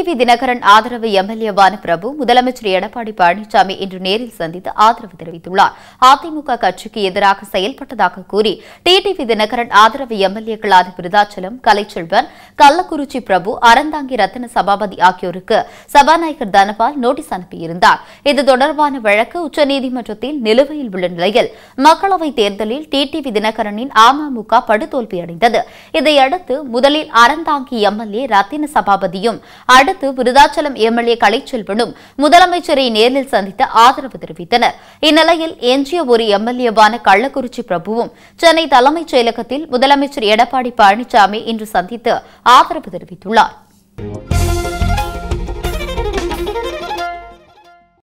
TTV Dinakaran ஆதரவு எம்எல்ஏவான பிரபு முதலமைச்சர் எடப்பாடி பழனிசாமி இன்று நேரில் சந்தித்து ஆதரவு தெரிவித்துள்ளார் அதிமுக கட்சிக்கு எதிராக செயல்பட்டதாக கூறி டிடிவி தினகரன் ஆதரவு எம்எல்ஏக்களான விருதாச்சலம் கலைச்செல்வன் கள்ளக்குறிச்சி பிரபு அறந்தாங்கி ரத்தின சபாபதி ஆகியோருக்கு சபாநாயகர் தனபால் நோட்டீஸ் அனுப்பியிருந்தார் இது தொடர்பான வழக்கு உச்சநீதிமன்றத்தில் நிலுவையில் உள்ள நிலையில் மக்களவைத் தேர்தலில் டிடிவி தினகரனின் அமமுக படுதோல்வியடைந்தது இதையடுத்து முதலில் அறந்தாங்கி எம்எல்ஏ ரத்தின சபாபதியும் அடுத்து விருதாச்சலம் எம்எல்ஏ கலைச்செல்வனும் முதலமைச்சரை நேரில் சந்தித்து ஆதரவு தெரிவித்தனர் இந்நிலையில் எஞ்சிய ஒரு எம்எல்ஏவான கள்ளக்குறிச்சி பிரபுவும் சென்னை தலைமைச் செயலகத்தில் முதலமைச்சர் எடப்பாடி பழனிசாமி இன்று சந்தித்து ஆதரவு தெரிவித்துள்ளார்